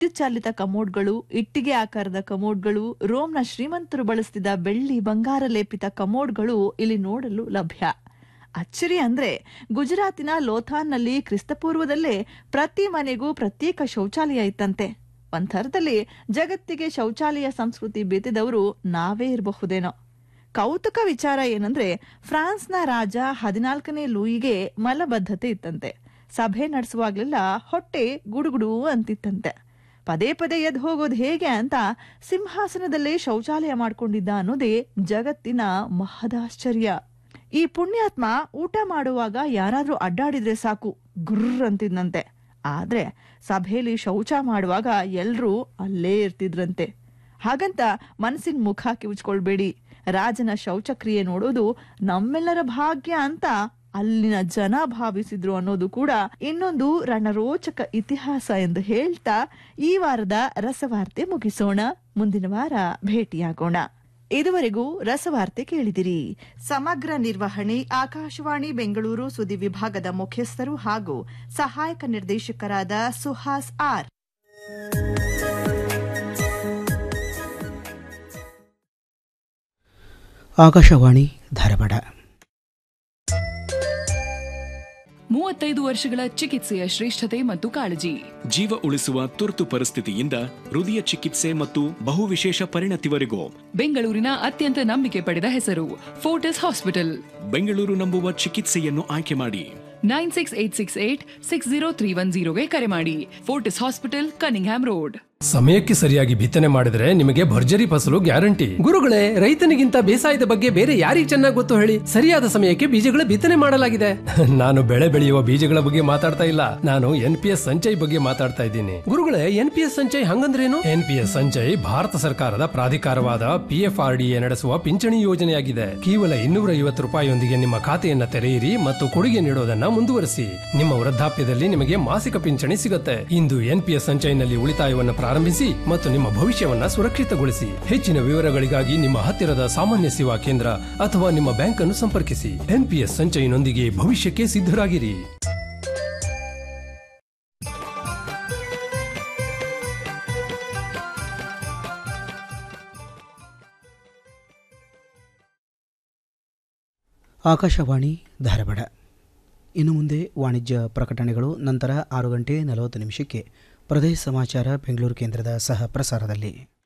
ವಿದ್ಯುತ್ ಚಾಲಿತ ಕಮೋಡ್ಗಳು ಇಟ್ಟಿಗೆ ಆಕಾರದ ಕಮೋಡ್ಗಳು ರೋಮ್ನ ಶ್ರೀಮಂತರು ಬಳಸ್ತಿದ್ದ ಬೆಳ್ಳಿ ಬಂಗಾರ ಲೇಪಿತ ಕಮೋಡ್ಗಳು ಇಲ್ಲಿ ನೋಡಲು ಲಭ್ಯ ಅಚ್ಚರಿ ಅಂದ್ರೆ ಗುಜರಾತಿನ ಲೋಥಾನ್ನಲ್ಲಿ ಕ್ರಿಸ್ತಪೂರ್ವದಲ್ಲೇ ಪ್ರತಿ ಮನೆಗೂ ಪ್ರತ್ಯೇಕ ಶೌಚಾಲಯ ಇತ್ತಂತೆ ಒಂಥರದಲ್ಲಿ ಜಗತ್ತಿಗೆ ಶೌಚಾಲಯ ಸಂಸ್ಕೃತಿ ಬೇತಿದವರು ನಾವೇ ಇರಬಹುದೇನೋ ಕೌತುಕ ವಿಚಾರ ಏನಂದ್ರೆ ಫ್ರಾನ್ಸ್ನ ರಾಜ ಹದಿನಾಲ್ಕನೇ ಲೂಯಿಗೆ ಮಲಬದ್ಧತೆ ಇತ್ತಂತೆ ಸಭೆ ನಡೆಸುವಾಗ್ಲೆಲ್ಲ ಹೊಟ್ಟೆ ಗುಡುಗುಡು ಅಂತಿತ್ತಂತೆ ಪದೇ ಪದೇ ಎದ್ದು ಹೋಗೋದು ಹೇಗೆ ಅಂತ ಸಿಂಹಾಸನದಲ್ಲೇ ಶೌಚಾಲಯ ಮಾಡ್ಕೊಂಡಿದ್ದ ಅನ್ನೋದೇ ಜಗತ್ತಿನ ಮಹದಾಶ್ಚರ್ಯ ಈ ಪುಣ್ಯಾತ್ಮ ಊಟ ಮಾಡುವಾಗ ಯಾರಾದ್ರೂ ಅಡ್ಡಾಡಿದ್ರೆ ಸಾಕು ಗುರ್ರ್ ಅಂತಿದ್ನಂತೆ ಆದ್ರೆ ಸಭೆಯಲ್ಲಿ ಶೌಚ ಮಾಡುವಾಗ ಎಲ್ರೂ ಅಲ್ಲೇ ಇರ್ತಿದ್ರಂತೆ ಹಾಗಂತ ಮನಸ್ಸಿನ ಮುಖ ಕಿವುಚ್ಕೊಳ್ಬೇಡಿ ರಾಜನ ಶೌಚಕ್ರಿಯೆ ನೋಡೋದು ನಮ್ಮೆಲ್ಲರ ಭಾಗ್ಯ ಅಂತ ಅಲ್ಲಿನ ಜನ ಭಾವಿಸಿದ್ರು ಅನ್ನೋದು ಕೂಡ ಇನ್ನೊಂದು ರಣರೋಚಕ ಇತಿಹಾಸ ಎಂದು ಹೇಳ್ತಾ ಈ ವಾರದ ರಸವಾರ್ತೆ ಮುಗಿಸೋಣ ಮುಂದಿನ ವಾರ ಭೇಟಿಯಾಗೋಣ ಇದುವರೆಗೂ ರಸವಾರ್ತೆ ಕೇಳಿದಿರಿ ಸಮಗ್ರ ನಿರ್ವಹಣೆ ಆಕಾಶವಾಣಿ ಬೆಂಗಳೂರು ಸುದ್ದಿ ವಿಭಾಗದ ಮುಖ್ಯಸ್ಥರು ಹಾಗೂ ಸಹಾಯಕ ನಿರ್ದೇಶಕರಾದ ಸುಹಾಸ್ ಆರ್ ಆಕಾಶವಾಣಿ ಧಾರವಾಡ ಮೂವತ್ತೈದು ವರ್ಷಗಳ ಚಿಕಿತ್ಸೆಯ ಶ್ರೇಷ್ಠತೆ ಮತ್ತು ಕಾಳಜಿ ಜೀವ ಉಳಿಸುವ ತುರ್ತು ಪರಿಸ್ಥಿತಿಯಿಂದ ಹೃದಯ ಚಿಕಿತ್ಸೆ ಮತ್ತು ಬಹುವಿಶೇಷ ಪರಿಣತಿವರೆಗೂ ಬೆಂಗಳೂರಿನ ಅತ್ಯಂತ ನಂಬಿಕೆ ಪಡೆದ ಹೆಸರು ಫೋರ್ಟಿಸ್ ಹಾಸ್ಪಿಟಲ್ ಬೆಂಗಳೂರು ನಂಬುವ ಚಿಕಿತ್ಸೆಯನ್ನು ಆಯ್ಕೆ ಮಾಡಿ nine six eight six eight six zero three one ಜೀರೋಗೆ ಕರೆ ಮಾಡಿ ಫೋರ್ಟಿಸ್ ಹಾಸ್ಪಿಟಲ್ ಕನಿಂಗ್ಹ್ಯಾಮ್ ರೋಡ್ ಸಮಯಕ್ಕೆ ಸರಿಯಾಗಿ ಬಿತ್ತನೆ ಮಾಡಿದ್ರೆ ನಿಮಗೆ ಭರ್ಜರಿ ಫಸಲು ಗ್ಯಾರಂಟಿ ಗುರುಗಳೇ ರೈತನಿಗಿಂತ ಬೇಸಾಯದ ಬಗ್ಗೆ ಬೇರೆ ಯಾರಿಗೆ ಚೆನ್ನಾಗಿ ಗೊತ್ತು ಹೇಳಿ ಸರಿಯಾದ ಸಮಯಕ್ಕೆ ಬೀಜಗಳ ಬಿತ್ತನೆ ಮಾಡಲಾಗಿದೆ ನಾನು ಬೆಳೆ ಬೆಳೆಯುವ ಬೀಜಗಳ ಬಗ್ಗೆ ಮಾತಾಡ್ತಾ ಇಲ್ಲ ನಾನು ಎನ್ ಪಿ ಎಸ್ ಸಂಚಯ್ ಬಗ್ಗೆ ಮಾತಾಡ್ತಾ ಇದ್ದೀನಿ ಗುರುಗಳೇ ಎನ್ ಪಿ ಎಸ್ ಸಂಚಯ್ ಹಂಗಂದ್ರೇನು N P S Sanchay Bharat ಸರ್ಕಾರದ ಪ್ರಾಧಿಕಾರವಾದ P F R D A ನಡೆಸುವ ಪಿಂಚಣಿ ಯೋಜನೆಯಾಗಿದೆ ಕೇವಲ ಇನ್ನೂರ ಐವತ್ತು ರೂಪಾಯಿಯೊಂದಿಗೆ ನಿಮ್ಮ ಖಾತೆಯನ್ನ ತೆರೆಯಿರಿ ಮತ್ತು ಕೊಡುಗೆ ನೀಡೋದನ್ನ ಮುಂದುವರಿಸಿ ನಿಮ್ಮ ವೃದ್ಧಾಪ್ಯದಲ್ಲಿ ನಿಮಗೆ ಮಾಸಿಕ ಪಿಂಚಣಿ ಸಿಗುತ್ತೆ ಇಂದು ಎನ್ ಪಿ ಎಸ್ ಸಂಚಯ್ನಲ್ಲಿ ಉಳಿತಾಯವನ್ನು ಪ್ರಾರಂಭಿಸಿ ಮತ್ತು ನಿಮ್ಮ ಭವಿಷ್ಯವನ್ನ ಸುರಕ್ಷಿತಗೊಳಿಸಿ ಹೆಚ್ಚಿನ ವಿವರಗಳಿಗಾಗಿ ನಿಮ್ಮ ಹತ್ತಿರದ ಸಾಮಾನ್ಯ ಸೇವಾ ಕೇಂದ್ರ ಅಥವಾ ನಿಮ್ಮ ಬ್ಯಾಂಕ್ ಅನ್ನು ಸಂಪರ್ಕಿಸಿ ಎನ್ ಪಿ ಎಸ್ ಸಂಚಯನೊಂದಿಗೆ ಭವಿಷ್ಯಕ್ಕೆ ಸಿದ್ಧರಾಗಿರಿ ಆಕಾಶವಾಣಿ ಧಾರವಾಡ ಇನ್ನು ಮುಂದೆ ವಾಣಿಜ್ಯ ಪ್ರಕಟಣೆಗಳು ನಂತರ ಆರು ಗಂಟೆ ನಲವತ್ತು ನಿಮಿಷಕ್ಕೆ ಪ್ರದೇಶ ಸಮಾಚಾರ ಬೆಂಗಳೂರು ಕೇಂದ್ರದ ಸಹ ಪ್ರಸಾರದಲ್ಲಿ